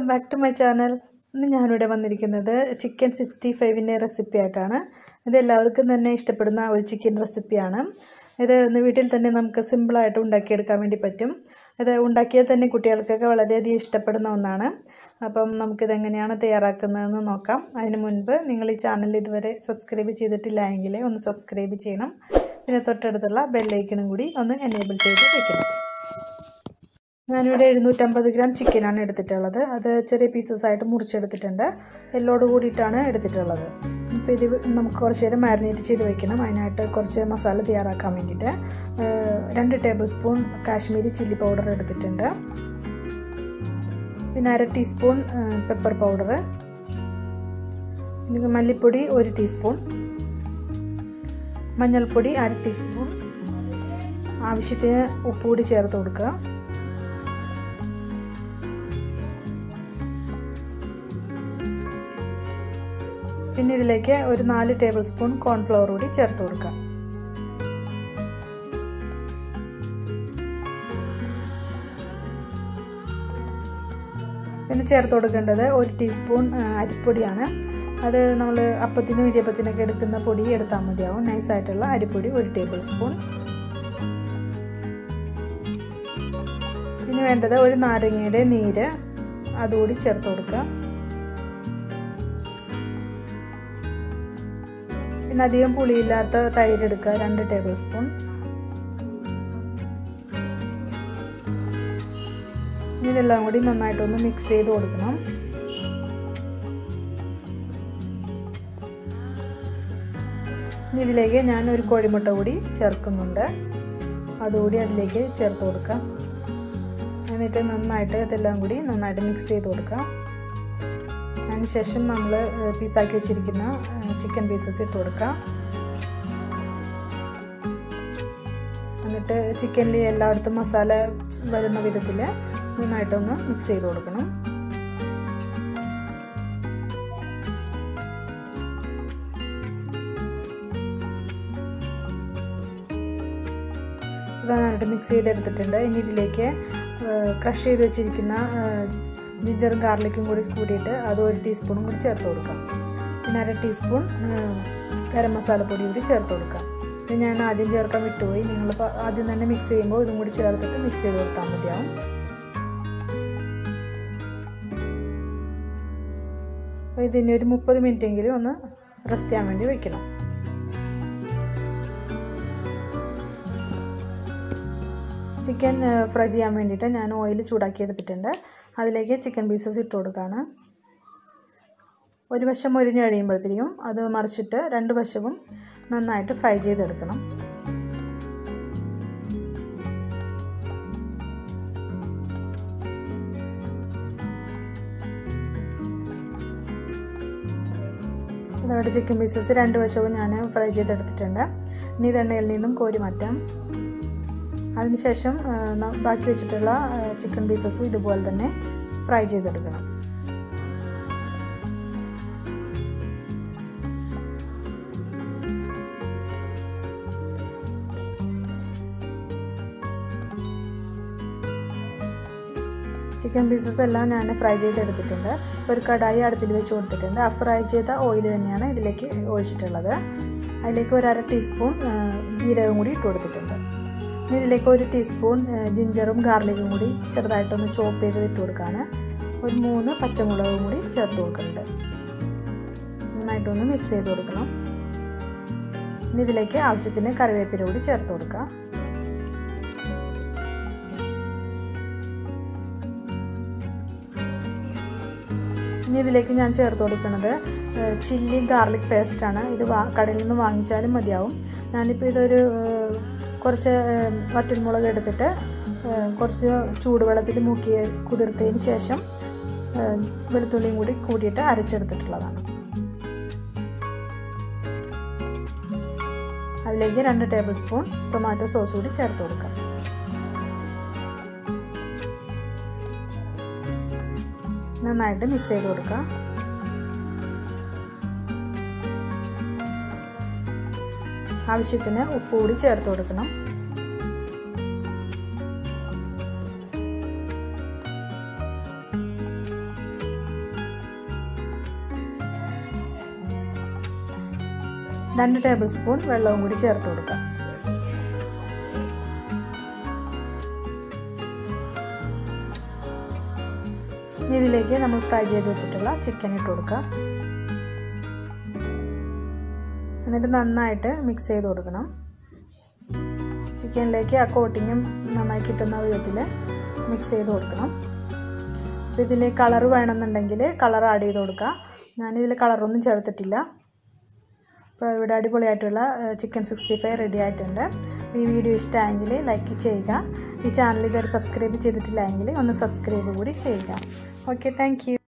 welcome back to my channel ഇന്ന് ഞാനിവിടെ വന്നിരിക്കുന്നത് ചിക്കൻ സിക്സ്റ്റി ഫൈവിൻ്റെ റെസിപ്പി ആയിട്ടാണ് ഇത് എല്ലാവർക്കും തന്നെ ഇഷ്ടപ്പെടുന്ന ഒരു ചിക്കൻ റെസിപ്പിയാണ് ഇത് ഇന്ന് വീട്ടിൽ തന്നെ നമുക്ക് സിമ്പിളായിട്ട് ഉണ്ടാക്കിയെടുക്കാൻ വേണ്ടി പറ്റും ഇത് ഉണ്ടാക്കിയാൽ തന്നെ കുട്ടികൾക്കൊക്കെ വളരെയധികം ഇഷ്ടപ്പെടുന്ന ഒന്നാണ് അപ്പം നമുക്കിത് എങ്ങനെയാണ് തയ്യാറാക്കുന്നതെന്ന് നോക്കാം അതിന് മുൻപ് നിങ്ങൾ ഈ ചാനൽ ഇതുവരെ സബ്സ്ക്രൈബ് ചെയ്തിട്ടില്ല എങ്കിൽ ഒന്ന് സബ്സ്ക്രൈബ് ചെയ്യണം പിന്നെ തൊട്ടടുത്തുള്ള ബെല്ലൈക്കണും കൂടി ഒന്ന് എനേബിൾ ചെയ്ത് വയ്ക്കണം ഞാനിവിടെ എഴുന്നൂറ്റമ്പത് ഗ്രാം ചിക്കനാണ് എടുത്തിട്ടുള്ളത് അത് ചെറിയ പീസസ് ആയിട്ട് മുറിച്ചെടുത്തിട്ടുണ്ട് എല്ലോട് കൂടിയിട്ടാണ് എടുത്തിട്ടുള്ളത് ഇപ്പോൾ ഇത് നമുക്ക് കുറച്ച് നേരം മാരിനേറ്റ് ചെയ്ത് വെക്കണം അതിനായിട്ട് കുറച്ച് മസാല തയ്യാറാക്കാൻ വേണ്ടിയിട്ട് രണ്ട് tablespoon Kashmiri chilli powder എടുത്തിട്ടുണ്ട് പിന്നെ അര ടീസ്പൂൺ പെപ്പർ പൗഡർ പിന്നെ മല്ലിപ്പൊടി ഒരു ടീസ്പൂൺ മഞ്ഞൾപ്പൊടി അര ടീസ്പൂൺ ആവശ്യത്തിന് ഉപ്പ് കൂടി ചേർത്ത് കൊടുക്കുക പിന്നെ ഇതിലേക്ക് ഒരു നാല് ടേബിൾ സ്പൂൺ കോൺഫ്ലവർ കൂടി ചേർത്ത് കൊടുക്കാം പിന്നെ ചേർത്ത് കൊടുക്കേണ്ടത് ഒരു ടീസ്പൂൺ അരിപ്പൊടിയാണ് അത് നമ്മൾ അപ്പത്തിനും ഇടിയപ്പത്തിനൊക്കെ എടുക്കുന്ന പൊടി എടുത്താൽ മതിയാവും നൈസായിട്ടുള്ള അരിപ്പൊടി ഒരു ടേബിൾ സ്പൂൺ പിന്നെ വേണ്ടത് ഒരു നാരങ്ങയുടെ നീര് അതുകൂടി ചേർത്ത് കൊടുക്കുക പിന്നെ അധികം പുളിയില്ലാത്ത തൈര് എടുക്കുക രണ്ട് ടേബിൾ സ്പൂൺ ഇതെല്ലാം കൂടി നന്നായിട്ടൊന്ന് മിക്സ് ചെയ്ത് കൊടുക്കണം ഇതിലേക്ക് ഞാൻ ഒരു കോഴിമുട്ട കൂടി ചേർക്കുന്നുണ്ട് അതുകൂടി അതിലേക്ക് ചേർത്ത് കൊടുക്കാം എന്നിട്ട് നന്നായിട്ട് ഇതെല്ലാം കൂടി നന്നായിട്ട് മിക്സ് ചെയ്ത് കൊടുക്കാം അതിനുശേഷം നമ്മൾ പീസാക്കി വെച്ചിരിക്കുന്ന ചിക്കൻ പീസസ് ഇട്ട് കൊടുക്കാം എന്നിട്ട് ചിക്കനിൽ എല്ലായിടത്തും മസാല വരുന്ന വിധത്തിൽ നന്നായിട്ടൊന്ന് മിക്സ് ചെയ്ത് കൊടുക്കണം നന്നായിട്ട് മിക്സ് ചെയ്തെടുത്തിട്ടുണ്ട് ഇനി ഇതിലേക്ക് ക്രഷ് ചെയ്ത് വെച്ചിരിക്കുന്ന ജിഞ്ചറും ഗാർലിക്കും കൂടി കൂടിയിട്ട് അത് ഒരു ടീസ്പൂണും കൂടി ചേർത്ത് കൊടുക്കാം പിന്നെ അര ടീസ്പൂൺ ഗരം മസാലപ്പൊടി കൂടി ചേർത്ത് കൊടുക്കാം ഇത് ഞാൻ ആദ്യം ചേർക്കാൻ വിട്ടുപോയി നിങ്ങൾ ആദ്യം തന്നെ മിക്സ് ചെയ്യുമ്പോൾ ഇതും കൂടി ചേർത്തിട്ട് മിക്സ് ചെയ്ത് കൊടുത്താൽ മതിയാവും അപ്പോൾ ഇതിന് ഒരു മുപ്പത് മിനിറ്റെങ്കിലും ഒന്ന് റെസ്റ്റ് ചെയ്യാൻ വേണ്ടി വെക്കണം ചിക്കൻ ഫ്രൈ ചെയ്യാൻ വേണ്ടിയിട്ട് ഞാൻ ഓയിൽ ചൂടാക്കി എടുത്തിട്ടുണ്ട് അതിലേക്ക് ചിക്കൻ പീസസ് ഇട്ട് കൊടുക്കുകയാണ് ഒരു വശം മുരിഞ്ഞ് കഴിയുമ്പോഴത്തേക്കും അത് മറിച്ചിട്ട് രണ്ട് വശവും നന്നായിട്ട് ഫ്രൈ ചെയ്തെടുക്കണം ഇതവിടെ ചിക്കൻ പീസസ് രണ്ട് വശവും ഞാൻ ഫ്രൈ ചെയ്തെടുത്തിട്ടുണ്ട് ഇനി ഇത് എണ്ണയിൽ നിന്നും കോരി മാറ്റാം അതിനുശേഷം ബാക്കി വെച്ചിട്ടുള്ള ചിക്കൻ പീസസും ഇതുപോലെ തന്നെ ഫ്രൈ ചെയ്തെടുക്കണം ചിക്കൻ പീസസ് എല്ലാം ഞാൻ ഫ്രൈ ചെയ്തെടുത്തിട്ടുണ്ട് ഒരു കടായി അടുപ്പിൽ വെച്ച് കൊടുത്തിട്ടുണ്ട് ആ ഫ്രൈ ചെയ്ത ഓയിൽ തന്നെയാണ് ഇതിലേക്ക് ഒഴിച്ചിട്ടുള്ളത് അതിലേക്ക് ഒരു അര ടീസ്പൂൺ ജീരകം കൂടി ഇട്ട് കൊടുത്തിട്ടുണ്ട് ഇതിലേക്ക് ഒരു ടീസ്പൂൺ ജിഞ്ചറും ഗാർലിക്കും കൂടി ചെറുതായിട്ടൊന്ന് ചോപ്പ് ചെയ്ത് ഇട്ട് കൊടുക്കുകയാണ് ഒരു മൂന്ന് പച്ചമുളകും കൂടി ചേർത്ത് കൊടുക്കുന്നുണ്ട് നന്നായിട്ടൊന്ന് മിക്സ് ചെയ്ത് കൊടുക്കണം ഇനി ഇതിലേക്ക് ആവശ്യത്തിന് കറിവേപ്പില കൂടി ചേർത്ത് കൊടുക്കാം ഇനി ഇതിലേക്ക് ഞാൻ ചേർത്ത് കൊടുക്കുന്നത് ചില്ലി ഗാർലിക് പേസ്റ്റാണ് ഇത് വാ കടയിൽ നിന്ന് വാങ്ങിച്ചാലും മതിയാവും ഞാനിപ്പോൾ ഇതൊരു കുറച്ച് വറ്റൽമുളക് എടുത്തിട്ട് കുറച്ച് ചൂടുവെള്ളത്തിൽ മുക്കി കുതിർത്തതിന് ശേഷം വെളുത്തുള്ളിയും കൂടി കൂടിയിട്ട് അരച്ചെടുത്തിട്ടുള്ളതാണ് അതിലേക്ക് രണ്ട് ടേബിൾ സ്പൂൺ ടൊമാറ്റോ സോസ് കൂടി ചേർത്ത് കൊടുക്കാം നന്നായിട്ട് മിക്സ് ചെയ്ത് കൊടുക്കാം ആവശ്യത്തിന് ഉപ്പ് കൂടി ചേർത്ത് കൊടുക്കണം രണ്ട് ടേബിൾ സ്പൂൺ വെള്ളവും കൂടി ചേർത്ത് കൊടുക്കാം ഇതിലേക്ക് നമ്മൾ ഫ്രൈ ചെയ്ത് വെച്ചിട്ടുള്ള ചിക്കൻ ഇട്ട് കൊടുക്കുക എന്നിട്ട് നന്നായിട്ട് മിക്സ് ചെയ്ത് കൊടുക്കണം ചിക്കനിലേക്ക് ആ കോട്ടിങ്ങും നന്നായി കിട്ടുന്ന വിധത്തിൽ മിക്സ് ചെയ്ത് കൊടുക്കണം അപ്പോൾ ഇതിൽ കളർ വേണമെന്നുണ്ടെങ്കിൽ കളർ ആഡ് ചെയ്ത് കൊടുക്കുക ഞാനിതിൽ കളറൊന്നും ചേർത്തിട്ടില്ല അപ്പോൾ ഇവിടെ അടിപൊളിയായിട്ടുള്ള ചിക്കൻ സിക്സ്റ്റി ഫൈവ് റെഡി ആയിട്ടുണ്ട് അപ്പോൾ ഈ വീഡിയോ ഇഷ്ടമായെങ്കിൽ ലൈക്ക് ചെയ്യുക ഈ ചാനൽ ഇതുവരെ സബ്സ്ക്രൈബ് ചെയ്തിട്ടില്ല എങ്കിൽ ഒന്ന് സബ്സ്ക്രൈബ് കൂടി ചെയ്യുക ഓക്കെ താങ്ക്